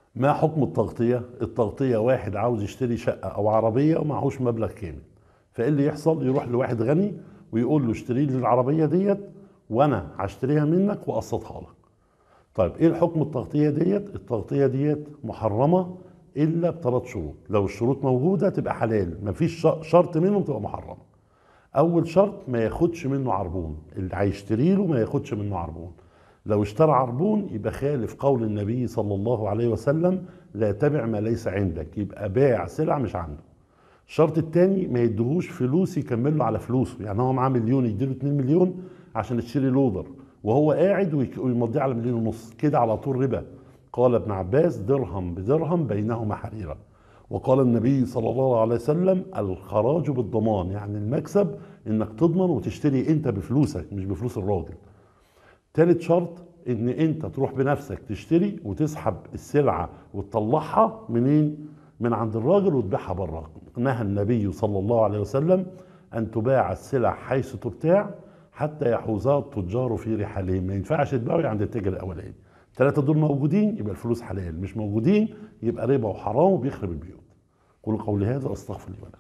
ما حكم التغطية؟ التغطية واحد عاوز يشتري شقة أو عربية ومعهوش مبلغ كامل فإيه اللي يحصل؟ يروح لواحد غني ويقول له اشتري لي العربية ديت وأنا هشتريها منك وأقسطها لك طيب إيه الحكم التغطية ديت؟ التغطية ديت محرمة إلا بثلاث شروط لو الشروط موجودة تبقى حلال مفيش شرط منهم تبقى محرمة أول شرط ما ياخدش منه عربون اللي هيشتري له ما ياخدش منه عربون لو اشترى عربون يبقى خالف قول النبي صلى الله عليه وسلم لا تبع ما ليس عندك يبقى باع سلع مش عنده الشرط الثاني ما يدهوش فلوس يكمل له على فلوسه يعني هو معاه مليون يديله 2 مليون عشان يشتري لودر وهو قاعد ويمضيه على مليون ونص كده على طول ربا قال ابن عباس درهم بدرهم بينهما حريرة وقال النبي صلى الله عليه وسلم الخراج بالضمان يعني المكسب انك تضمن وتشتري انت بفلوسك مش بفلوس الراجل تالت شرط ان انت تروح بنفسك تشتري وتسحب السلعه وتطلعها منين من عند الراجل وتبيعها بره نهى النبي صلى الله عليه وسلم ان تباع السلع حيث تبتاع حتى يحوزها التجار في رحالهم ما ينفعش تبيعه عند التاجر الاولاني الثلاثه دول موجودين يبقى الفلوس حلال مش موجودين يبقى ربا وحرام وبيخرب البيوت قولوا قولي هذا استغفر لي ولكم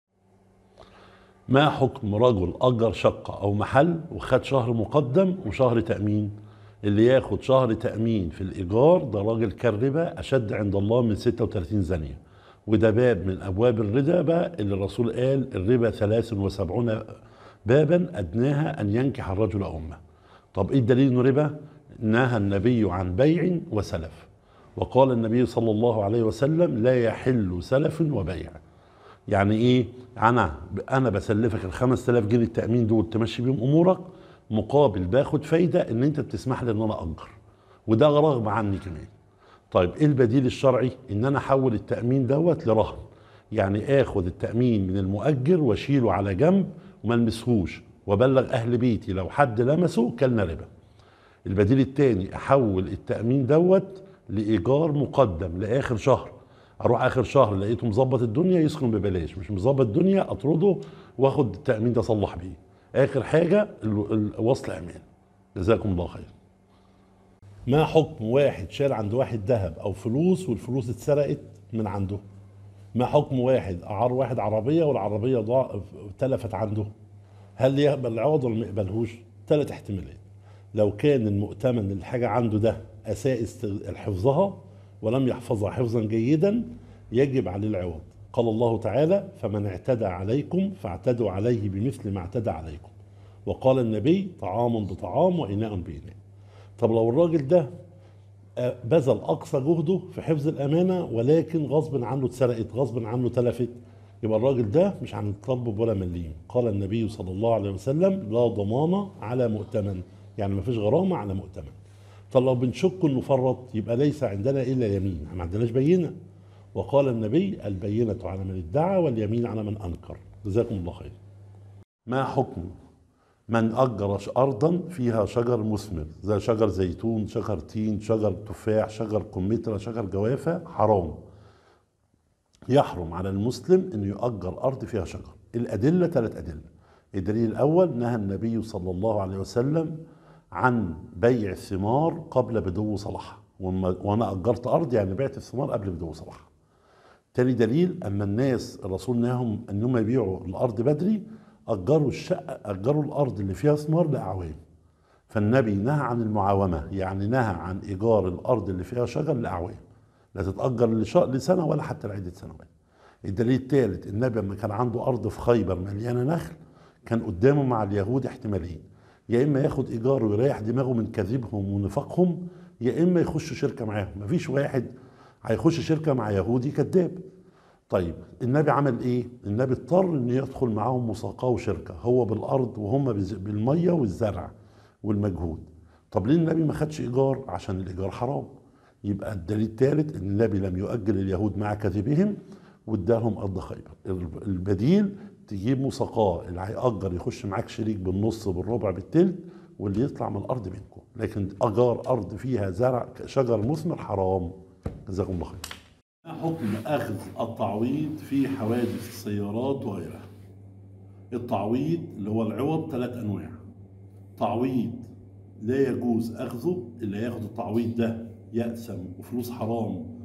ما حكم رجل أجر شقة أو محل وخد شهر مقدم وشهر تأمين اللي ياخد شهر تأمين في الإيجار ده راجل كالربا أشد عند الله من 36 زانية وده باب من أبواب الربا اللي الرسول قال الربا 73 بابا أدناها أن ينكح الرجل أمه طب إيه الدليل إنه ربا؟ نهى النبي عن بيع وسلف وقال النبي صلى الله عليه وسلم لا يحل سلف وبيع يعني ايه انا انا بسلفك ال 5000 جنيه التامين دول تمشي بيهم امورك مقابل باخد فايده ان انت بتسمح لي ان انا اجر وده رغم عني كمان طيب ايه البديل الشرعي ان انا احول التامين دوت لرهن يعني اخد التامين من المؤجر واشيله على جنب وما المسهوش وابلغ اهل بيتي لو حد لمسه كلنا ربا البديل الثاني احول التامين دوت لايجار مقدم لاخر شهر اروح اخر شهر لقيته مظبط الدنيا يسكن ببلاش مش مظبط الدنيا اطرده واخد التامين ده اصلح بيه اخر حاجه وصل امان جزاكم الله خير ما حكم واحد شال عند واحد ذهب او فلوس والفلوس اتسرقت من عنده ما حكم واحد اعار واحد عربيه والعربيه ضاع تلفت عنده هل يقبل العوض ولا ما يقبلهوش ثلاث احتمالات لو كان المؤتمن الحاجه عنده ده اساء حفظها ولم يحفظها حفظا جيدا يجب عليه العوض قال الله تعالى فمن اعتدى عليكم فاعتدوا عليه بمثل ما اعتدى عليكم وقال النبي طعام بطعام وإناء بإناء طب لو الراجل ده بذل أقصى جهده في حفظ الأمانة ولكن غصب عنه اتسرقت غصب عنه تلفت يبقى الراجل ده مش هنطلب ولا مليم قال النبي صلى الله عليه وسلم لا ضمانة على مؤتمن يعني ما فيش غرامة على مؤتمن طب لو بنشك انه فرط يبقى ليس عندنا الا يمين ما عندناش بينه وقال النبي البينة على من ادعى واليمين على من انكر جزاكم الله خير ما حكم من أجر أرضا فيها شجر مثمر زي شجر زيتون شجر تين شجر تفاح شجر كمثرى شجر جوافة حرام يحرم على المسلم أنه يؤجر أرض فيها شجر الأدلة ثلاث أدلة الدليل الأول نهى النبي صلى الله عليه وسلم عن بيع الثمار قبل بدو صلاحها وانا اجرت ارض يعني بعت الثمار قبل بدو صلاحها تاني دليل اما الناس الرسول نهاهم انهم يبيعوا الارض بدري اجروا الشقه اجروا الارض اللي فيها ثمار لاعوام فالنبي نهى عن المعاومه يعني نهى عن ايجار الارض اللي فيها شجر لاعوام لا تتاجر لسنه ولا حتى لعده سنوات الدليل الثالث النبي لما كان عنده ارض في خيبر مليانه نخل كان قدامه مع اليهود احتمالين يا اما ياخد ايجار ويريح دماغه من كذبهم ونفاقهم يا اما يخش شركه معاهم مفيش واحد هيخش شركه مع يهودي كذاب طيب النبي عمل ايه النبي اضطر انه يدخل معاهم مساقاه وشركه هو بالارض وهم بالميه والزرع والمجهود طب ليه النبي ما خدش ايجار عشان الايجار حرام يبقى الدليل الثالث ان النبي لم يؤجل اليهود مع كذبهم واداهم ارض خيبر البديل تجيب مساقاه اللي هيأجر يخش معاك شريك بالنص بالربع بالتلت واللي يطلع من الارض منكم لكن اجار ارض فيها زرع شجر مثمر حرام جزاكم الله خير ما حكم اخذ التعويض في حوادث السيارات وغيرها التعويض اللي هو العوض ثلاث انواع تعويض لا يجوز اخذه اللي ياخد التعويض ده يأسم وفلوس حرام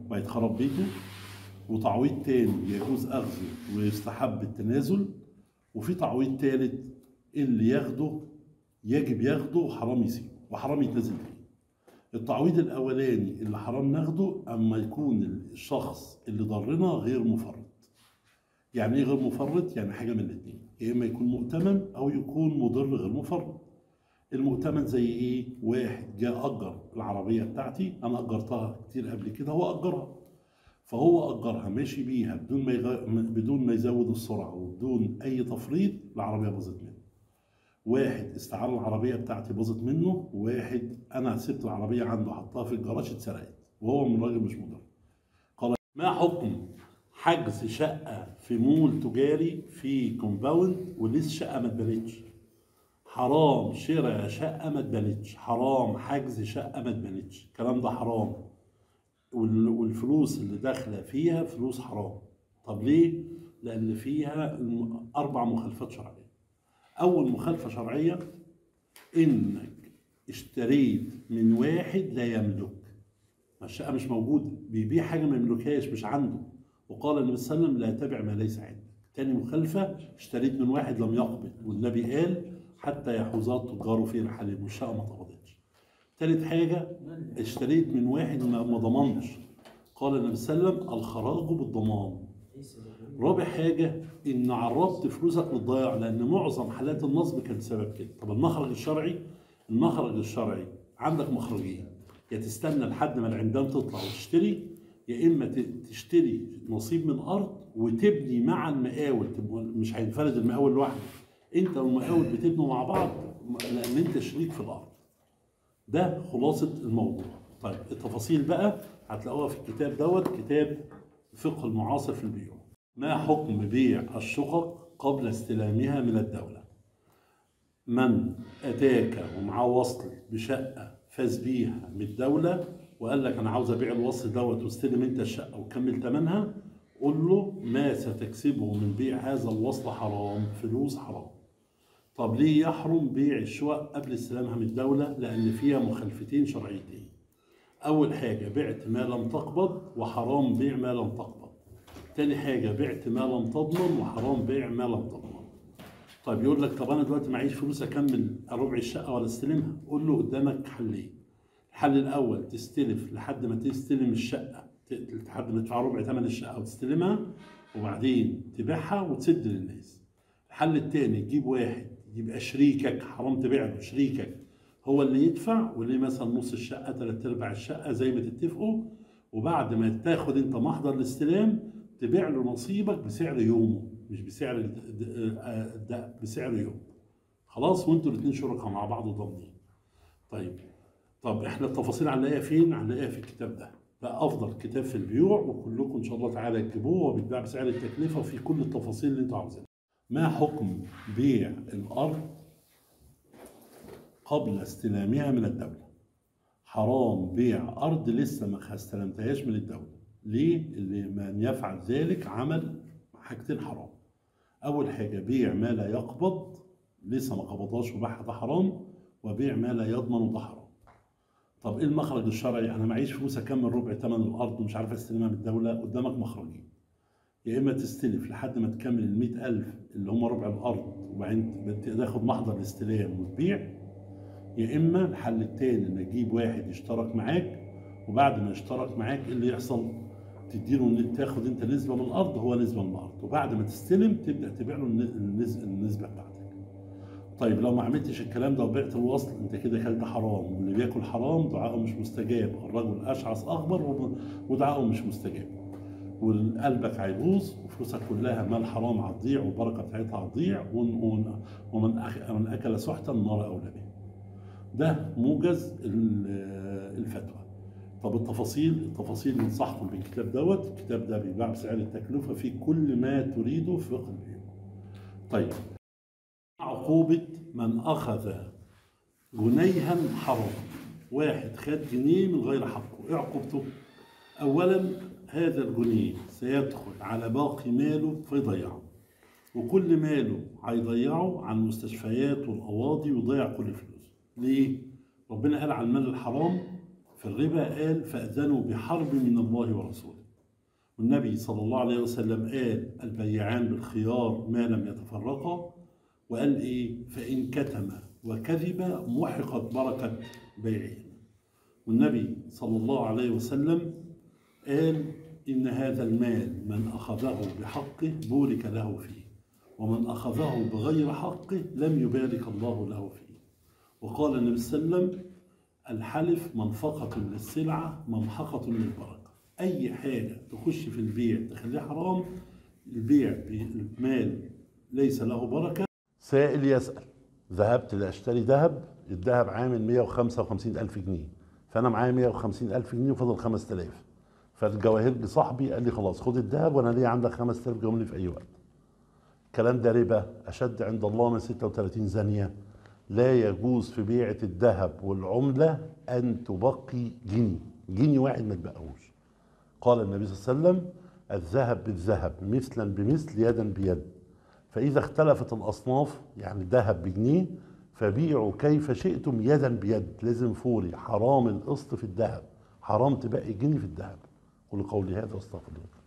وهيتخرب بيته وتعويض تاني يجوز اخذه ويستحب التنازل وفي تعويض تالت اللي ياخده يجب ياخده وحرام يسيبه وحرام يتنازل فيه التعويض الاولاني اللي حرام ناخده اما يكون الشخص اللي ضرنا غير مفرط يعني ايه غير مفرط يعني حاجه من الاثنين يا اما يكون مؤتمن او يكون مضر غير مفرط المؤتمن زي ايه واحد جاء اجر العربيه بتاعتي انا اجرتها كتير قبل كده هو اجرها فهو اجرها ماشي بيها بدون ما يغ... بدون ما يزود السرعه وبدون اي تفريط العربيه باظت منه واحد استعار العربيه بتاعتي باظت منه وواحد انا سبت العربيه عنده حطها في الجراج اتسرقت وهو من راجل مش مضر قال ما حكم حجز شقه في مول تجاري في كومباوند ولسه شقه ما اتبنتش حرام شراء شقه ما اتبنتش حرام حجز شقه ما اتبنتش الكلام ده حرام وال- والفلوس اللي داخله فيها فلوس حرام طب ليه لان فيها الم- اربع مخالفات شرعيه اول مخالفه شرعيه انك اشتريت من واحد لا يملك ما الشقه مش موجوده بيبيع حاجه ما يملكهاش مش عنده وقال النبي صلى الله عليه وسلم لا تبع ما ليس عندك تاني مخالفه اشتريت من واحد لم يقبض والنبي قال حتى يحوزات تجار في رحالهم والشقه ما اتقبضتش تالت حاجه اشتريت من واحد ما ما ضمنش قال النبي صلى الله عليه وسلم الخراج بالضمان رابع حاجة إن عرضت فلوسك للضياع لأن معظم حالات النصب كانت سبب كده، طب المخرج الشرعي المخرج الشرعي عندك مخرجين يا تستنى لحد ما العمدان تطلع وتشتري يا إما ت- تشتري نصيب من أرض وتبني مع المقاول تبقى مش هينفرد المقاول لوحده أنت والمقاول بتبنوا مع بعض لأن أنت شريك في الأرض. ده خلاصة الموضوع طيب التفاصيل بقى هتلاقوها في الكتاب دوت كتاب فقه المعاصر في البيوع ما حكم بيع الشقق قبل استلامها من الدولة من أتاك ومعاه وصل بشقة فاز بيها من الدولة وقال لك أنا عاوز أبيع الوصل دوت واستلم أنت الشقة وكمل ثمنها قول له ما ستكسبه من بيع هذا الوصل حرام فلوس حرام طب ليه يحرم بيع الشقق قبل استلامها من الدولة؟ لأن فيها مخالفتين شرعيتين. أول حاجة بعت ما لم تقبض وحرام بيع ما لم تقبض. تاني حاجة بعت ما لم تضمن وحرام بيع ما لم تضمن. طيب يقول لك طب أنا دلوقتي معيش فلوس أكمل ربع الشقة ولا استلمها؟ قول له قدامك حلين. الحل الأول تستلف لحد ما تستلم الشقة ت- لحد ما تدفع ربع ثمن الشقة وتستلمها وبعدين تبيعها وتسد للناس. الحل التاني تجيب واحد يبقى شريكك حرام تبيع له شريكك هو اللي يدفع واللي مثلا نص الشقه ثلاث ارباع الشقه زي ما تتفقوا وبعد ما تاخد انت محضر الاستلام تبيع له نصيبك بسعر يومه مش بسعر الد- د- آه، ده بسعر يوم خلاص وانتوا الاثنين شركاء مع بعض وضامنين طيب طب احنا التفاصيل هنلاقيها فين؟ هنلاقيها في الكتاب ده ده افضل كتاب في البيوع وكلكم ان شاء الله تعالى تجيبوه وبيتباع بسعر التكلفه وفي كل التفاصيل اللي انتوا عاوزينها ما حكم بيع الأرض قبل استلامها من الدولة حرام بيع أرض لسه ما استلمتهاش من الدولة ليه؟ اللي من يفعل ذلك عمل حاجتين حرام أول حاجة بيع ما لا يقبض لسه ما قبضهاش وباعها ده حرام وبيع ما لا يضمن ده حرام طب ايه المخرج الشرعي انا معيش فلوس اكمل ربع ثمن الارض ومش عارف استلمها من الدوله قدامك مخرجين يا اما تستلف لحد ما تكمل ال ألف اللي هم ربع الارض وبعدين تاخد محضر الاستلام وتبيع يا اما الحل التاني ان اجيب واحد يشترك معاك وبعد ما يشترك معاك ايه اللي يحصل تديله تاخد انت نسبه من الارض هو نسبه من الارض وبعد ما تستلم تبدا تبيع له النز- النسبه بتاعتك طيب لو ما عملتش الكلام ده وبعت الوصل انت كده كلت حرام واللي بياكل حرام دعاءه مش مستجاب الرجل اشعث اخبر وب- ودعاءه مش مستجاب وقلبك هيبوظ وفلوسك كلها مال حرام هتضيع والبركه بتاعتها هتضيع ون- ون- ومن أخ- من اكل سحتا النار اولى به. ده موجز ال- الفتوى. طب التفاصيل التفاصيل ننصحكم بالكتاب دوت الكتاب ده بيتباع بسعر التكلفه فيه كل ما تريده في فقه البيوع. طيب عقوبة من أخذ جنيها حرام واحد خد جنيه من غير حقه ايه عقوبته؟ أولا هذا الجنيه سيدخل على باقي ماله فيضيعه وكل ماله هيضيعه على المستشفيات والقواضي ويضيع كل فلوسه ليه؟ ربنا قال على المال الحرام في الربا قال فأذنوا بحرب من الله ورسوله والنبي صلى الله عليه وسلم قال البيعان بالخيار ما لم يتفرقا وقال ايه فإن كتم وكذب محقت بركة بيعهما والنبي صلى الله عليه وسلم قال إن هذا المال من أخذه بحقه بورك له فيه ومن أخذه بغير حقه لم يبارك الله له فيه وقال النبي صلى الله عليه وسلم الحلف منفقة للسلعة ممحقة للبركة أي حاجة تخش في البيع تخليه حرام البيع بالمال ليس له بركة سائل يسأل ذهبت لأشتري ذهب الذهب عامل 155 ألف جنيه فأنا معايا 150 ألف جنيه وفضل 5000 فالجواهر صاحبي قال لي خلاص خد الذهب وأنا ليا عندك 5000 جملة في أي وقت الكلام ده ربا أشد عند الله من 36 زانية لا يجوز في بيعة الذهب والعملة أن تبقي جني جني واحد ما تبقاهوش قال النبي صلى الله عليه وسلم الذهب بالذهب مثلا بمثل يدا بيد فإذا اختلفت الأصناف يعني ذهب بجنيه فبيعوا كيف شئتم يدا بيد لازم فوري حرام القسط في الذهب حرام تبقي جنيه في الذهب قولوا قولي هذا واستغفر الله